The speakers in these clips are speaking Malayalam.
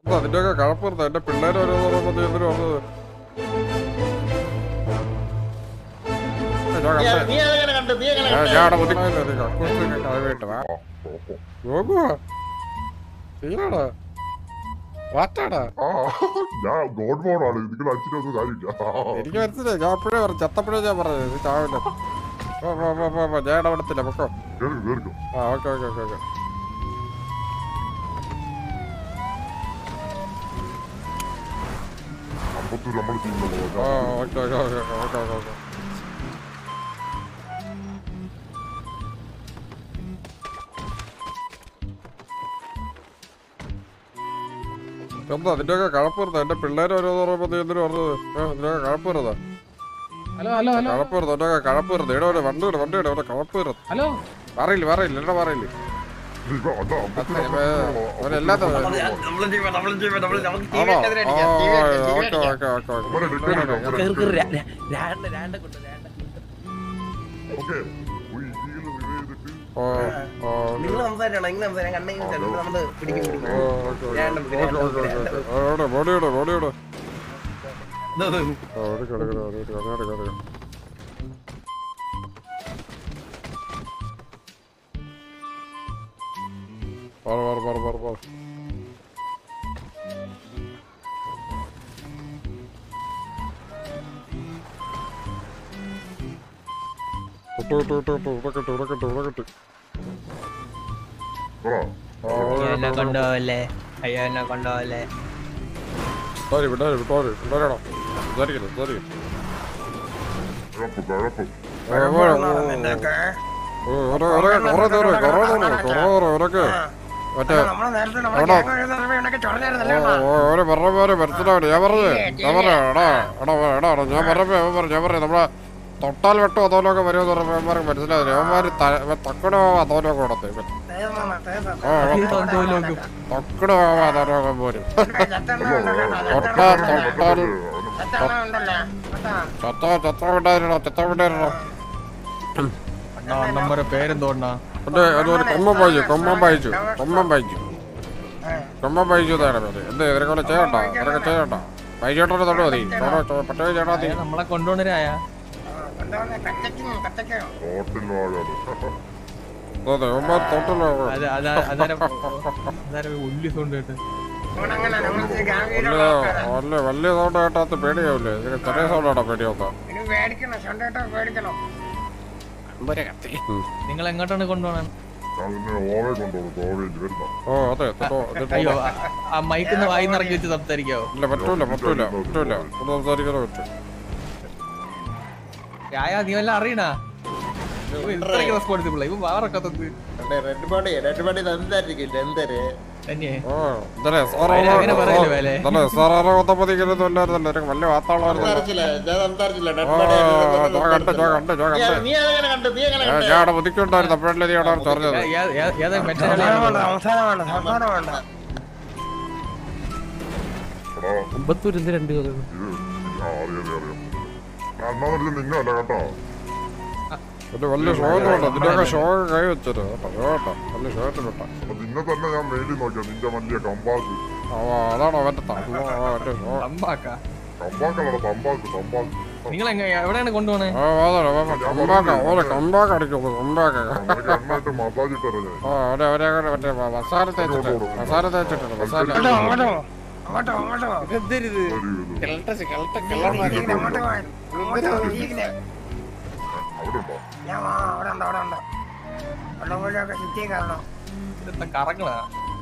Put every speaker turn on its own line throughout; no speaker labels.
അതിന്റെയൊക്കെ കഴപ്പുറത്ത് എന്റെ പിള്ളേര് ഓരോന്ന് പറയുമ്പോ നീ എന്തിനു പറഞ്ഞത് ഞാൻ
നീ
കണ്ടേ.
നീ അതെങ്ങനെ കണ്ടു നീ എങ്ങനെ
ഞാൻ-
കണ്ടു
ഞാൻ അവിടെ ബുദ്ധിമുട്ടില്ല, നീ കക്കൂസിൽ കഴിവിട്ട് വാ. നോക്കുവാ. നീയാടാ? വാറ്റാടാ?
ആ ഞാൻ ഗോഡ് മോഡാണ് നിങ്ങൾ അടിച്ചിട്ടൊന്നും കാര്യമില്ല
എനിക്ക് മനസ്സിലായി ഞാൻ അപ്പോഴേ പറഞ്ഞു ചത്തപ്പോഴേ ഞാൻ പറഞ്ഞത് നീ ചാവില്ല പോ, പോ, പോ, പോ, പോ. ഞാൻ ഇടപെടത്തില്ല പൊക്കോ
കേറി കേറിക്കോ
ആ okay okay okay okay
Ambattur നമ്മൾ ചെയ്യുന്നത്
ആ okay okay okay okay okay okay എന്താ അതിന്റെയൊക്കെ കഴപ്പുറത്ത് എന്റെ പിള്ളേര് ഓരോന്ന് പറയുമ്പോ നീ എന്തിനു പറഞ്ഞത് ഏ, ഇതിന്റെയൊക്കെ കഴപ്പുറത്താ
ഹലോ ഹലോ ഹലോ
കഴപ്പുറത്ത് എന്റെയൊക്കെ കഴപ്പുറത്ത് ഇവിടെ ഒരു വണ്ടി വിട് വണ്ടി വിട് ഇവിടെ കഴപ്പുറത്ത്
ഹലോ
പറയില്ല പറയില്ല എന്നെ പറയില്ല
ഇപ്പൊ അല്ല അമ്പത്തൂർ
അവരെല്ലാത്ത ആണോ
നമ്മളും ചെയ്യും നമ്മളും ചെയ്യും നമ്മൾ നമുക്ക്
ആ
ടീം എതിരെ അടിക്കാം ടീം
ഓക്കെ
അടിക്കാം
ഓക്കെ ഓക്കെ ഓക്കെ
അവരെ ഡിറ്റൈൻ ചെയ്തോ, അവരെ
കേറ് കേറ്
ഡിറ്റൈൻ
രാ- രാ- രാണ്ട രാണ്ട കൊണ്ട് രാണ്ട കൊണ്ട്
ഓക്കെ ഒരു ഇതീല് റിവൈവ് ചെയ്തിട്ട്
ഓ ഓ
നിങ്ങൾ സംസാരിക്കണം നിങ്ങൾ സംസാരിക്കണം കണ്ണെങ്കിൽ ചിലപ്പോൾ നമ്മൾ പിടിക്കും പിടിക്കും
ഓ, okay, okay, okay, okay, okay. ആ, എവിടെ? ബോഡിയുടെ ബോഡിയുടെ
ഇത് ഇത്.
ആ, എടുക്ക്, എടുക്ക്, എടുക്ക്, എടുക്ക്, അങ്ങനെ എടുക്ക്, എടുക്ക്. മാറ്, മാറ്, മാറ്, മാറ്, മാറ്. വിട്ടു, വിട്ടു, വിട്ടു, വിട്ടു, ഉടക്കട്ടെ, ഉടക്കട്ടെ, ഉടക്കട്ടെ.
പറ
ആ,
അയ്യോ എന്നെ
ഉടക്കട്ടെ,
കൊണ്ടുപോവല്ലേ അയ്യോ എന്നെ കൊണ്ടുപോവല്ലേ
വിട്ടാര്, വിട്ടാര്, വിട്ടാര്, വിട്ടാരെടാ. സംസാരിക്കരുത്, സംസാരിക്കരുത്.
കഴപ്പ് കഴപ്പ്
ആ, ആ, ആ, ആ. ഓ, ഒരു- ഒരു- കുറേ ദൂരം, കുറേ ദൂരം, കുറേ ദൂരം, ഇവരൊക്കെ മറ്റേ
നമ്മള് നേരത്തെ നമ്മളെ
എടാ.
gang വരുന്ന സമയം ഇവനൊക്കെ ചൊറഞ്ഞായിരുന്നല്ലോ
ഓ, ഓ, ഓര് പറഞ്ഞ പോലെ മനസ്സിലാവില്ല ഞാൻ പറഞ്ഞു ഞാൻ പറഞ്ഞു എടാ എടാ എടാ എടാ ഞാൻ പറഞ്ഞപ്പോ അവൻ പറഞ്ഞു ഞാൻ പറഞ്ഞു നമ്മളെ തൊട്ടാൽ വെട്ടോ അതോലൊക്കെ വരുമെന്ന് പറഞ്ഞപ്പോ അവന്മാർക്ക് മനസ്സിലാവില്ല അവന്മാര് തക്കടോ അതോലൊക്കെ കൊടുത്ത് ഇവൻ.
തേതാണ്, തേതാണ്.
ആ, ആ,
തോലോക്കും
തക്കടോ അതോലൊക്കെ പോരും
ചത്തെണ്ണം ഉണ്ടല്ലോ,
തൊട്ടാ
ചത്തെണ്ണം ഉണ്ടല്ലോ.
തൊട്ടാൽ
ചത്തെണ്ണം ഉണ്ടല്ലോ. കേട്ടോ?
ചത്ത ചത്ത വിട്ടായിരുന്നോ ചത്ത വിട്ടായിരുന്നോ
അണ്ണാ അണ്ണന്മാരെ പേരെന്തോണ്ണാ
എന്റെ അതൊരു കൊമ്മൻ വായിച്ചു കൊമ്മൻ വായിച്ചു കൊമ്മൻ വായിച്ചു
ആ.
കൊമ്മൻ വായിച്ചു എന്നാണ് പേര് എന്ത് ഇവരൊക്കെ കൊണ്ട് ചെയ്യണ്ട ഇവരൊക്കെ ചെയ്യണ്ട വൈകിട്ടോടെ തൊട്ട് മതി പട്ടേ ചേട്ടാ മതി
നമ്മളെ കൊണ്ടുപോണരായ
ആ, കൊണ്ടുവന്ന് കച്ചയ്ക്കും കച്ചയ്ക്കും.
ഹോട്ടൽ വാഴാണ്
അതെ ഒമ്പത് തൊട്ടല്ലോ
അത് അതാ അതാരം അതാരം ഉള്ളി സൗണ്ട് കേട്ട്
ഇവനങ്ങനെ നമ്മൾക്ക് gang
വലിയ
ലുള്ള ആൾക്കാരാ.
വലിയ വലിയ സൗണ്ട് കേട്ടാത്ത പേടിയാവില്ലേ ഇതിന് ചെറിയ സൗണ്ട് ആണോ പേടിയാത്ത
ഇത് പേടിക്കണം സ്വന്തമായിട്ട് പേടിക്കണം
നിങ്ങൾ എങ്ങോട്ടാണ് കൊണ്ടുപോകണം
ഞാൻ നിന്നെ ഓവേ കൊണ്ടുപോകും ഗോവയിൽ വരുന്ന
ഓ അതെ തൊട്ടോ, ഇത്
അയ്യോ
തൊട്ടോ.
ആ- ആ മൈക്കിന്ന് വായി നിറക്കി വെച്ച് സംസാരിക്കാവോ
ഇല്ല പറ്റൂല പറ്റൂല പറ്റൂല ഒന്ന് സംസാരിക്കാനോ പറ്റും
രായ നീ വല്ല അറിയണാ ഇത്രയ്ക്ക് റെസ്പോൺസിബിൾ ഇവ വാറക്കത്തത്
റെഡ് ബോഡി റെഡ് ബോഡി എന്തായിരിക്കും എന്തര്
തന്നെ
ഓ ഇന്നലെ
അതിന് അങ്ങനെ പറയില്ല വേലേ.
ഇന്നലെ സാറാറെ കൊത്തപ്പതിക്കുന്നൊന്നും ഇല്ലായിരുന്നല്ലോ ഒരു വലിയ വാർത്തകളായിരുന്നു
സംസാരിച്ചില്ല ഞാൻ സംസാരിച്ചില്ല
ഓ
റെഡ് ബോഡി
ഞാൻ കണ്ടു ഞാൻ കണ്ടു ഞാൻ കണ്ടു
നീ അതെങ്ങനെ കണ്ടു നീ എങ്ങനെ
ഞാൻ
കണ്ടു
ഞാൻ അവിടെ ബുദ്ധിക്കുണ്ടായിരുന്നു അപ്പോഴല്ലേ നീ അവിടെ പറഞ്ഞത്
ഏതാ മെറ്റ
അവസാനം വേണ്ട അവസാനം വേണ്ട അവസാനം വേണ്ട
എടാ
ഒമ്പത്തൂർ എന്ത് രണ്ട്
ഇത് ആ അറിയാം അറിയാം അറിയാം ഞാൻ എന്നാ പറഞ്ഞത് നിന്നല്ല കേട്ടോ
ഒരു വലിയ ഷോ ഒന്നും വേണ്ട ഇതിന്റെയൊക്കെ ഷോ കൈ വെച്ചത് കേട്ടോ ഷോ കേട്ടോ വലിയ ഷോ ഇട്ടിട്ടാ
അപ്പൊ നിന്നെ തന്നെ ഞാൻ മെയിലിൽ നോക്കിയാ നിന്റെ വലിയ കമ്പാസ്
ഓ അതാണോ അവന്റെ തമ്മോ അവന്റെ ഷോ
തമ്പാക്ക
കമ്പാക്കല്ലട തമ്പാക്ക് തമ്പാക്ക്
നിങ്ങൾ എവിടെയാണ് കൊണ്ടുപോണേ
ആ അതാണ് കമ്പാക്ക ഓരോ കമ്പാക്ക് അടിക്കുന്നു കമ്പാക്ക
നിനക്ക് എണ്ണായിട്ട് മസാജ് ഇട്ടറ ഞാൻ
ഓ അവരെ അവരെ കൂടെ മറ്റേ മസാല തേച്ചിട്ട് മസാല തേച്ചിട്ടുണ്ട് മസാല
അങ്ങോട്ടോ അങ്ങോട്ടോ അങ്ങോട്ടോ അങ്ങോട്ടോ
എന്തരുത്
ഒരു ഇത്
ഇരിക്കുന്നെ, അങ്ങോട്ട് പോകാൻ. അങ്ങോട്ട് ഇരിക്കുന്നെ.
അവിടെ ഉണ്ടോ
ഞാൻ വാ, അവിടെ ഉണ്ട് അവിടെ ഉണ്ട് വെള്ളപ്പൊഴൊക്കെ ചുറ്റി കാണണം
ഇതെന്താ കറങ്ങളാ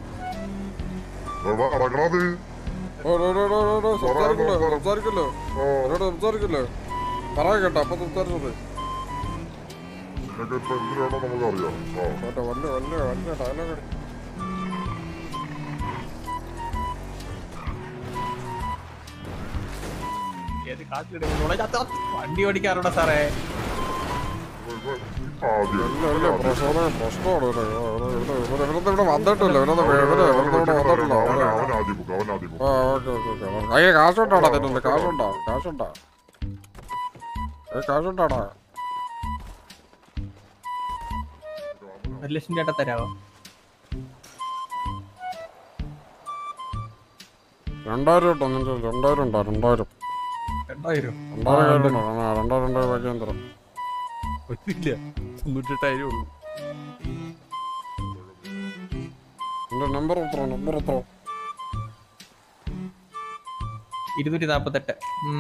എടാ അടക്കണത്
ഓ, ഓ, ഓ, ഓ, ഓ, ഓ, സംസാരിക്കല്ലോ സംസാരിക്കല്ലോ
ഓ
എന്നോട് സംസാരിക്കല്ലോ പറയാ കേട്ടോ അപ്പൊ സംസാരിച്ചത്
നിനക്ക് ഇപ്പൊ എന്തിനാണോ നമുക്കറിയാം ആ
കേട്ടോ വലിയ വലിയ വലിയ ഡയലോഗ്
ഏത് കാട്ടിലിടും വണ്ടി ഓടിക്കാറുണ്ടോ സാറേ
ആദ്യം
വലിയ വലിയ പ്രശ്നം പ്രശ്നമാണ് ഇവര്. ഇവര് ഇവര് ഇവര് ഇവരൊന്നും ഇവിടെ വന്നിട്ടില്ല ഇവരൊന്നും ഇവര് ഇവരൊന്നും ഇവിടെ വന്നിട്ടില്ല
അവൻ
അവര്
അവൻ ആദ്യം ബുക്ക് അവൻ ആദ്യം ബുക്ക്
ആ ഓക്കെ ഓക്കെ ഓക്കെ കയ്യിൽ കാശുണ്ടാടാ തരുന്നത് കാശുണ്ടോ കാശുണ്ടോ ഏ കാശുണ്ടാടാ
ഒരു ലക്ഷം ചേട്ടാ തരാവോ
രണ്ടായിരം കേട്ടോ നിന്റെ രണ്ടായിരം ഉണ്ടോ രണ്ടായിരം
രണ്ടായിരം
രണ്ടായിരം കയ്യിലുണ്ടോ ആ, രണ്ടായിരം രണ്ടായിരം ബാക്കി ഞാൻ തരാം
ഒന്നുമില്ല തൊണ്ണൂറ്റെട്ടായിരം ഉള്ളൂ
എന്റെ നമ്പർ എത്ര നമ്പർ എത്ര
ഇരുന്നൂറ്റി നാപ്പത്തെട്ട് ഉം.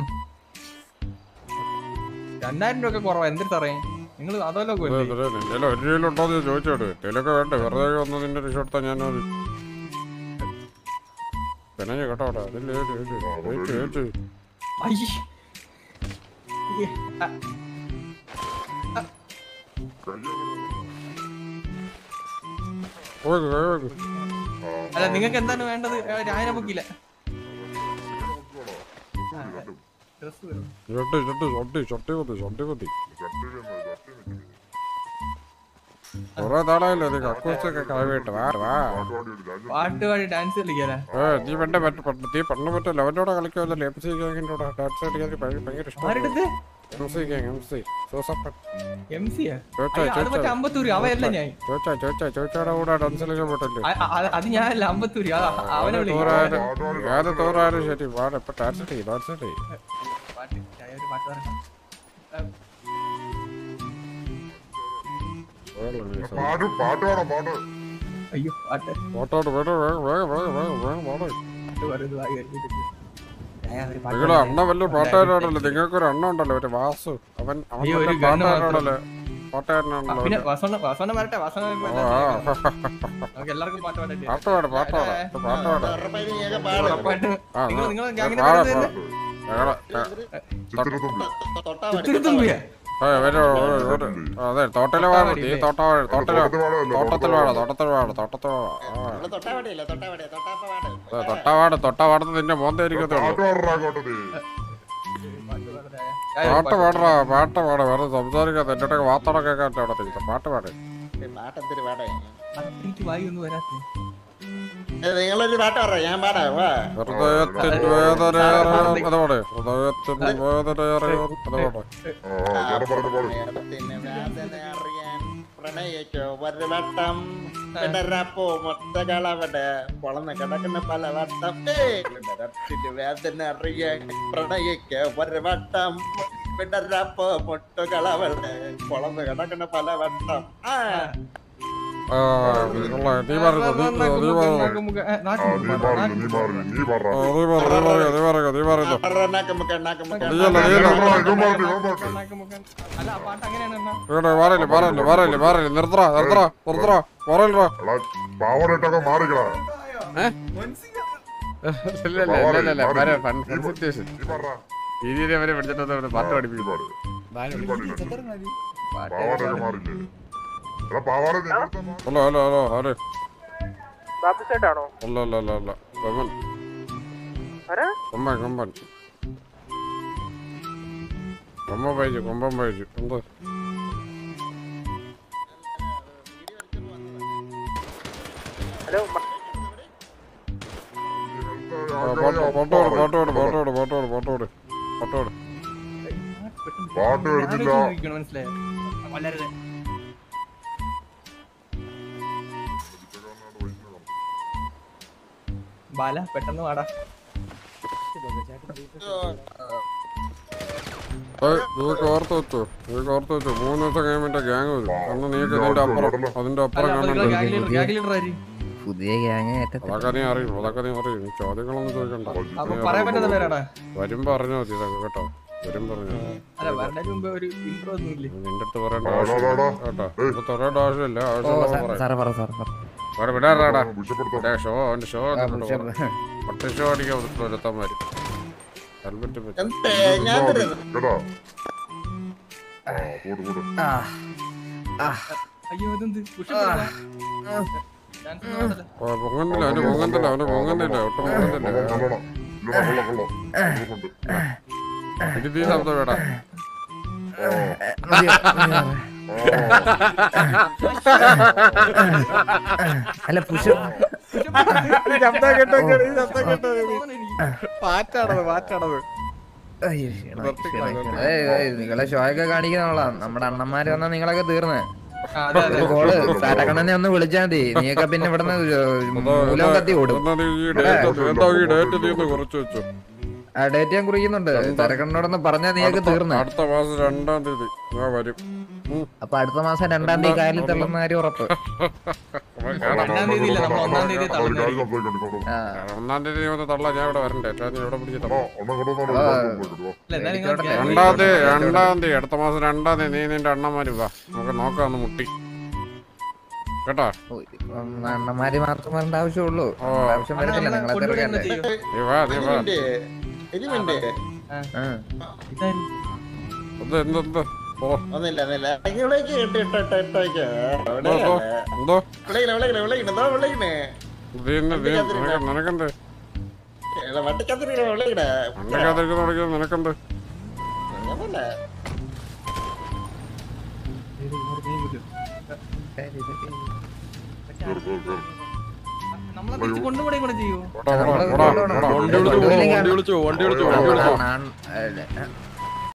രണ്ടായിരം രൂപ ഒക്കെ കുറവാ എന്തിട്ട് സാറേ നിങ്ങൾ അതല്ലോ
അതെ അതെ നിന്റെ ഒരു രൂപ ഉണ്ടോ എന്ന് ചോദിച്ചോട് ഇതിലൊക്കെ വേണ്ടേ വെറുതെ വന്ന് നിന്റെ രക്ഷപ്പെടുത്താൻ ഞാൻ ഒരു പിന്നെ കേട്ടോ അവിടെ അതിൽ ഏറ്റ് ഏറ്റ് ഏറ്റ് ഏറ്റ്
അയ്യേ ഈ, ആ,
പോയി കൈ വെക്ക്
അല്ല നിങ്ങൾക്ക് എന്താണ് വേണ്ടത് രായന പൊക്കില്ല ഡ്രസ്
ചട്ടി ചട്ടി ചട്ടി ചട്ടി കുത്തി ചട്ടി കുത്തി കുറെ നാളായല്ലോ ഇത് കക്കൂസൊക്കെ കഴിവിട്ട് വാ വാ
പാട്ട് പാടി ഡാൻസ് കളിക്കാനാ
ഏ നീ പണ്ട് മറ്റേ പണ്ട് നീ പണ്ട് മറ്റേ ലെവനോടെ കളിക്കുമല്ലോ എം സി ഗാങ്ങിൻ്റെ കൂടെ ഡാൻസ് കളിക്കാൻ ഭയങ്കര ഭയങ്കര ഇഷ്ടമാണ്
ആരെടുത്ത്
M C gang M C Soosappan
M സിയാ
ചോദിച്ചാ
അത് മറ്റേ
ചോദിച്ചാ
അമ്പത്തൂര് അവയല്ല ഞാൻ
ചോദിച്ചാ ചോദിച്ചാ ചോദിച്ചാടെ കൂടെ ഡാൻസ് കളിക്കാൻ പോട്ടല്ലേ
അ- അ- അത് ഞാനല്ല അമ്പത്തൂര് അത് അവനെ വിളിക്കും
തോറാരും ഏത് തോറാരും ശരി പാടെ ഇപ്പൊ ഡാൻസ് ചെയ്യും ഡാൻസ് ചെയ്യും
പാട്ട് ഞാൻ ഒരു പാട്ട് പറഞ്ഞ
പാട്ട് പാട്ട് വേണം പാട്ട്
അയ്യോ പാട്ട്
ഫോട്ടോട്ട് വേഗം വേഗം വേഗം വേഗം വേഗം വേഗം പാടെ
പാട്ട് പറയുന്നത് വായി വരുന്നില്ല. ഞാൻ ഒരു പാട്ട്
നിങ്ങളെ അണ്ണ വലിയ പാട്ടുകാരാണല്ലോ നിങ്ങൾക്കൊരു അണ്ണ ഉണ്ടല്ലോ മറ്റേ വാസു അവൻ അവൻ
അയ്യോ, ഒരു
വലിയ
ഗണ്ണ്
പാട്ടുകാരാണല്ലോ
ആ,
പാട്ടുകാരനാണല്ലോ
പിന്നെ വാസോണ്ണ വാസോണ്ണ വരട്ടെ വാസോണ്ണ
ആ, ആ.
നമുക്ക് എല്ലാവർക്കും പാട്ട് പാടല്ലേ
പാട്ട് പാട് പാട്ട് പാട് ഇത് പാട്ട് പാട്
പാട്ട്
ആ,
നിങ്ങൾ
ആ.
നിങ്ങൾ ഗാങ്ങിനെ
പാട്,
പറയുന്നത്
പാട്. ഞങ്ങളെ
ചിത്രത്തുമ്പി
ചിത്രത്തുമ്പിയാ
ആ, വരൂ, വരൂ, വരൂ. ആ, അതെ തോട്ടയിലെ വാഴ നീ തോട്ട വാഴ തോട്ടത്തില്
തോട്ടത്തിൽ വാഴയല്ല,
തോട്ടത്തിൽ വാഴ തോട്ടത്തിൽ വാഴ തോട്ടത്തിൽ വാഴ ആ. അതെ, തൊട്ടവാട് തൊട്ടവാടത്ത് നിന്റെ മോന്ത ഇരിക്കത്തുള്ളൂ
പാട്ട് പാടറാ കോട്ടതി
പാട്ട് പാടറാ പാട്ട് പാട വേറെ സംസാരിക്കാത്ത എന്റെ വാത്തോടെ കേൾക്കാൻ അവിടെ തിരിച്ച പാട്ട് പാട്
അത്രയ്ക്ക് വായി ഒന്നും വരാത്ത
നിങ്ങളൊരു പാട്ട് പറ ഞാൻ പാടാം വാ
ഹൃദയത്തിൻ വേദനയേറെ അത് പാട് ഹൃദയത്തിൻ വേദനയേറെ അത് പാട്
ആ ചേട്ടൻ പറഞ്ഞു പാട്
നേരത്തിന് വേദന അറിയാൻ പ്രണയിക്കോ ഒരു വട്ടം പിടരപ്പോ മൊത്തകളവിടെ പൊളന്ന് കിടക്കുന്ന പല വട്ടം ഏയ്! നേരത്തിന് വേദന അറിയാൻ പ്രണയിക്കോ ഒരു വട്ടം പിടരപ്പോ മുട്ടുകളവിടെ പൊളന്ന് കിടക്കുന്ന പല വട്ടം ആ
ആ കൊള്ളാം. നീ പറഞ്ഞു നീ നീ പറഞ്ഞു
ആ നീ പാടില്ല നീ പാടില്ല നീ പാടാ
ആ, നീ പറഞ്ഞു നീ പറയുക നീ പറയുക നീ പറയുന്നു
നാക്കമുക്ക നാക്കമുക്ക
നീയല്ല നീയല്ല
ഇവൻ പാട്ട് ഇവൻ പാട്ട്
അല്ല ആ പാട്ട് അങ്ങനെയാണ് എന്നാ
ഇവിടെ പറയില്ല പറയില്ല പറയില്ല പറയില്ല നിർത്തറ നിർത്തറ നിർത്തറ പറയില്ലടാ
എടാ പാവട ഇട്ടൊക്കെ മാറിക്കടാ
ഇല്ല ഇല്ല ഇല്ല ഇല്ല ഇല്ല വരെ ഫൺ ഫൺ സിറ്റുവേഷൻ
നീ പാടാ
രീതിയിൽ അവരെ പിടിച്ചിട്ട് പാട്ട്
നീ
പഠിപ്പിക്കും
പാട് നീ പാടില്ല പാവാടയൊക്കെ മാറില്ലേ എടാ പാവാട നേരത്തെ മാറി.
ഹലോ ഹലോ ഹലോ ആര് അല്ല അല്ല അല്ല അല്ല കൊമ്പൻ കൊമ്പൻ കൊമ്പൻ കൊമ്പൻ പഴിച്ചു കൊമ്പൻ പഴിച്ചു എന്ത് ആ, ഫോട്ടോ ഫോട്ടോ എടു, ഫോട്ടോ എടു, ഫോട്ടോ എടു, ഫോട്ടോ എടു, ഫോട്ടോ എടു, ഫോട്ടോ എടു.
പാട്ട് എടുത്തില്ല
മനസ്സിലായോ വളരെ ബാല പെട്ടെന്ന് വാടാ
ഏയ്, നീക്ക് ഓർത്ത് വെച്ചോ നീക്ക് ഓർത്ത് വെച്ചോ മൂന്ന് ദിവസം കഴിയുമ്പോ ഗ്യാങ് വരും അന്ന് നീക്ക് ഇതിന്റെ അപ്പുറം അതിന്റെ അപ്പുറം
അല്ല
കാണണ്ട
ഗാഗ് ലീഡർ ഗാഗ് ലീഡർ ആര്
പുതിയ ഗ്യാങ് ഏറ്റത്തിൽ
അതൊക്കെ നീ അറിയും അതൊക്കെ നീ അറിയും നീ ചോദ്യങ്ങളൊന്നും ചോദിക്കണ്ട
അപ്പൊ
നീ
പറയാൻ പറ്റുന്ന പേരാടാ
വരുമ്പോ അറിഞ്ഞോ മതി ഇതൊക്കെ കേട്ടോ വരും പറഞ്ഞു
അല്ല വരണതിന് മുമ്പ് ഒരു ഇൻട്രോ ഒന്നും ഇല്ലേ
നിന്റെ അടുത്ത് പറയേണ്ട
ആ,
ആവശ്യമില്ല
ഡാ, ഡാ,
കേട്ടോ ഇപ്പൊ പറയേണ്ട ആവശ്യമില്ല
ഓ
ആവശ്യമുള്ളപ്പോ പറയാം
സാറേ പറ സാറേ പറ
വേറെ വിടാറാടാ
വിഷപ്പെടുത്താം
ഷോ അവന്റെ ഷോ പട്ട് ഷോ അടിക്കാൻ ഒരുത്തന്മാര് ഹെൽമെറ്റ് വെച്ച്
എന്തേ ഞാൻ തരുന്നു
കേട്ടാ ആ പോട്ട് പോട്ട്
ആ ആ
അയ്യോ ഇതെന്ത്
ഓ, പൊങ്ങുന്നില്ല അവന് പൊങ്ങുന്നില്ല അവന് പൊങ്ങുന്നില്ല ഒട്ടും പൊങ്ങുന്നില്ല
കൊള്ളാം കൊള്ളണം ഇല്ലടാ കൊള്ളാം കൊള്ളാം ഗ്രൂപ്പുണ്ട്
ഇത് നീ ശബ്ദം വേടാ
മതി, മതി സാറേ. അല്ല പുഷ്
ശബ്ദം കേട്ടോ ശബ്ദം കേട്ടോ പാറ്റാണത് പാറ്റാണത്
അയ്യോ, ക്ഷീണം, ക്ഷീണം, ക്ഷീണം. ഏയ്, ഏയ്, നിങ്ങളെ ഷോ ഒക്കെ കാണിക്കുന്നോളാം നമ്മുടെ അണ്ണന്മാര് വന്നാ നിങ്ങളൊക്കെ തീർന്ന്
ആ, അതെ അതെ
ഒരു കോള് സാറ്റക്കണ്ണനെ ഒന്ന് വിളിച്ചാ മതി നീയൊക്കെ പിന്നെ ഇവിടുന്ന് മൂലം കത്തി ഓടും
എന്നാ നീ ഈ ഡേറ്റ് എന്താ ഈ ഡേറ്റ് നീ ഒന്ന് കുറച്ച് വെച്ചു
ആ ഡേറ്റ് ഞാൻ കുറിക്കുന്നുണ്ട് സാറ്റക്കണ്ണനോടൊന്ന് പറഞ്ഞാ നീയൊക്കെ തീർന്ന
അടുത്ത മാസം രണ്ടാം തീയതി ഞാൻ വരും ഉം.
അപ്പൊ അടുത്ത മാസം രണ്ടാം തീയതി കായലിൽ തള്ളുന്ന കാര്യം ഉറപ്പ്
ഒന്നാം തീയതി ഇല്ല, നമ്മൾ ഒന്നാം തീയതി
ഒരു കാര്യം സംസാരിക്കണ്ട
ആ
ഒന്നാം തീയതി നീ ഒന്ന് തള്ള ഞാൻ ഇവിടെ വരണ്ടേ ഞാൻ നീ ഇവിടെ പിടിച്ചിട്ട്
ആ ഒന്നും കൊണ്ടുവന്നോ
അല്ല എന്നാ നിങ്ങൾ
ഇരിക്കട്ടെ.
രണ്ടാം തീയതി രണ്ടാം തീയതി അടുത്ത മാസം രണ്ടാം തീയതി നീ നിന്റെ അണ്ണന്മാര് വാ നമുക്ക് നോക്കാം ഒന്ന് മുട്ടി കേട്ടോ
ഓ, ഇപ്പം അണ്ണന്മാര് മാത്രം വരേണ്ട ആവശ്യമുള്ളൂ
ഓ.
ആവശ്യം വരുന്നില്ല നിങ്ങളെ
കൊണ്ടുവരുന്ന
തിരക്കണ്ടേ
ചെയ്യും
നീ വാ നീ വാ
എലിമെന്റ്
ആ.
ഇതാര്?
എന്ത് എന്ത് എന്ത് ഓ
ഒന്നില്ല ഒന്നില്ല ഇവിടേക്ക് ഇട്ട് ഇട്ട് ഇട്ട് ഇട്ടേക്ക്
എന്തോ എന്തോ എന്തോ
വിളിക്കണേ വിളിക്കണേ വിളിക്കണേ എന്തോ വിളിക്കണേ
നീ ഇന്ന് നീ നിനക്ക് നിനക്കെന്ത്
വട്ടിക്കത്തിരിക്കണേ വിളിക്കണേ
അണ്ടക്കാതിരിക്കുന്ന തുടങ്ങിയത് നിനക്കെന്ത്
അതല്ല
നമ്മളെ തിരിച്ച് കൊണ്ടുപോയി കൂടെ ചെയ്യൂ
ഓടാ, ഓടാ, ഓടാ, ഓടാ.
വണ്ടി വിളിച്ചു വണ്ടി വിളിച്ചു വണ്ടി വിളിച്ചു വണ്ടി വിളിച്ചു
നാൺ- അല്ല,